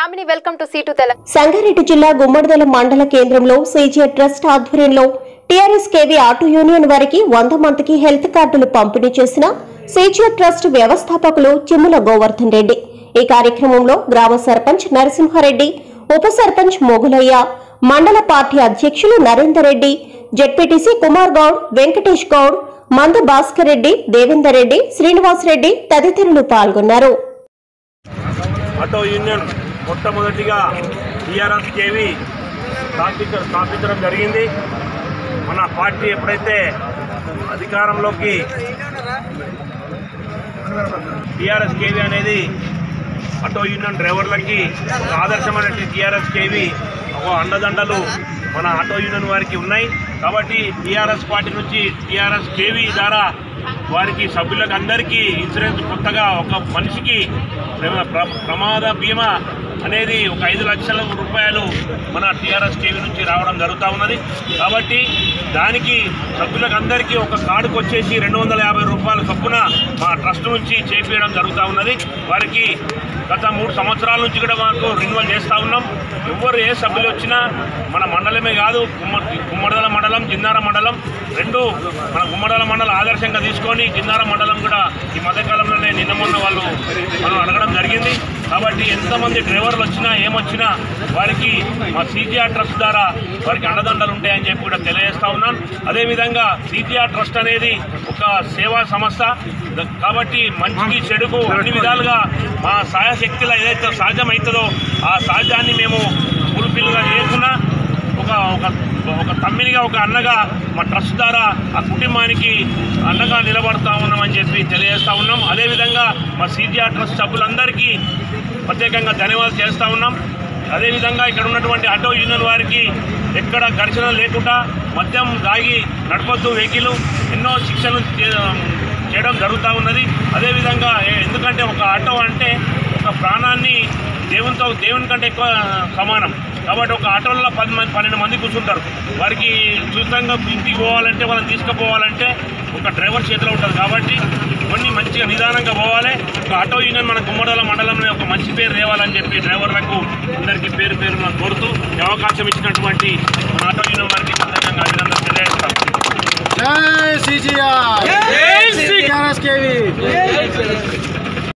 Yamini welcome to సీటు తెలంగాణ సంగారెడ్డి జిల్లా గుమ్మడిదల మండల కేంద్రంలో సీజీఆర్ ట్రస్ట్ ఆధ్వర్యంలో టీఆర్ఎస్ కేవీ ఆటో యూనియన్ వారికి వంద మందికి హెల్త్ కార్డులు పంపిణీ చేసిన సీజీఆర్ ట్రస్ట్ వ్యవస్థాపకులు చిమ్ముల గోవర్ధన్ రెడ్డి ఈ కార్యక్రమంలో గ్రామ సర్పంచ్ నరసింహారెడ్డి ఉప సర్పంచ్ మొగులయ్య మండల పార్టీ అధ్యక్షులు నరేందర్ రెడ్డి జెడ్పీటీసీ కుమార్ గౌడ్ వెంకటేష్ గౌడ్ మంద భాస్కర్ రెడ్డి దేవేందర్ రెడ్డి శ్రీనివాస్ రెడ్డి తదితరులు పాల్గొన్నారు ఆటో యూనియన్ మొట్టమొదటిగా టీఆర్ఎస్ కేవి స్థాపించ స్థాపించడం జరిగింది మన పార్టీ ఎప్పుడైతే అధికారంలోకి టీఆర్ఎస్ కేవి అనేది ఆటో యూనియన్ డ్రైవర్లకి ఒక ఆదర్శమైనటువంటి టీఆర్ఎస్ కేవి ఒక అండదండలు మన ఆటో యూనియన్ వారికి ఉన్నాయి కాబట్టి టీఆర్ఎస్ పార్టీ నుంచి టీఆర్ఎస్ కేవీ ద్వారా వారికి సభ్యులకు అందరికీ ఇన్సూరెన్స్ కొత్తగా ఒక మనిషికి ప్ర- ప్ర- ప్రమాద బీమా అనేది ఒక ఐదు లక్షల రూపాయలు మన టీఆర్ఎస్ కేవీ నుంచి రావడం జరుగుతూ ఉన్నది కాబట్టి దానికి సభ్యులకు అందరికీ ఒక కార్డుకు వచ్చేసి రెండు వందల యాభై రూపాయల చొప్పున మా ట్రస్ట్ నుంచి చేపించడం జరుగుతూ ఉన్నది వారికి గత మూడు సంవత్సరాల నుంచి కూడా మాకు రెన్యువల్ చేస్తూ ఉన్నాం ఎవరు ఏ సభ్యులు వచ్చినా మన మండలమే కాదు గుమ్మ గుమ్మడదల మండలం జిన్నార మండలం రెండు మన గుమ్మడల మండలం ఆదర్శంగా తీసుకొని జిన్నార మండలం కూడా ఈ మధ్యకాలంలోనే నిన్న మొన్న వాళ్ళు మనం అడగడం జరిగింది కాబట్టి ఎంతమంది డ్రైవర్లు వచ్చినా ఏమొచ్చినా వారికి మా సీజీఆర్ ట్రస్ట్ ద్వారా వారికి అండదండలు ఉంటాయని చెప్పి కూడా తెలియజేస్తా ఉన్నాను అదేవిధంగా సీజీఆర్ ట్రస్ట్ అనేది ఒక సేవా సంస్థ ద- కాబట్టి మంచికి చెడుకు అన్ని విధాలుగా మా సాయశక్తిలో ఏదైతే సాధ్యమవుతుందో ఆ సాధ్యాన్ని మేము ఫుల్ఫిల్గా చేయకుండా ఒక ఒక ఒక తమ్మినిగా ఒక అన్నగా మా ట్రస్ట్ ద్వారా ఆ కుటుంబానికి అండగా నిలబడతా ఉన్నామని చెప్పి తెలియజేస్తా ఉన్నాం అదేవిధంగా మా సీజీఆర్ ట్రస్ట్ సభ్యులందరికీ ప్రత్యేకంగా ధన్యవాదాలు చేస్తూ ఉన్నాం అదేవిధంగా ఇక్కడ ఉన్నటువంటి ఆటో యూనియన్ వారికి ఎక్కడ ఘర్షణ లేకుండా మద్యం దాగి నడపొద్దు వెహికల్ ఎన్నో శిక్షలు చే- చేయడం జరుగుతూ ఉన్నది అదేవిధంగా ఏ- ఎందుకంటే ఒక ఆటో అంటే ఒక ప్రాణాన్ని దేవునితో దేవుని కంటే ఎక్కువ సమానం కాబట్టి ఒక ఆటోలో పది మంది పన్నెండు మంది కూర్చుంటారు వారికి చూతంగా ఇంటికి పోవాలంటే వాళ్ళని తీసుకుపోవాలంటే ఒక డ్రైవర్ చేతిలో ఉంటుంది కాబట్టి ఇవన్నీ మంచిగా నిదానంగా పోవాలి ఒక ఆటో యూనియన్ మన గుమ్మడల మండలంలో ఒక మంచి పేరు తేవాలని చెప్పి డ్రైవర్లకు అందరికీ పేరు పేరు మనం కోరుతూ ఈ అవకాశం ఇచ్చినటువంటి మన ఆటో యూనియన్ వారికి ప్రత్యేకంగా అభినందనలు తెలియజేస్తాం జై సిజిఆర్ జై సిజిఆర్ కేవి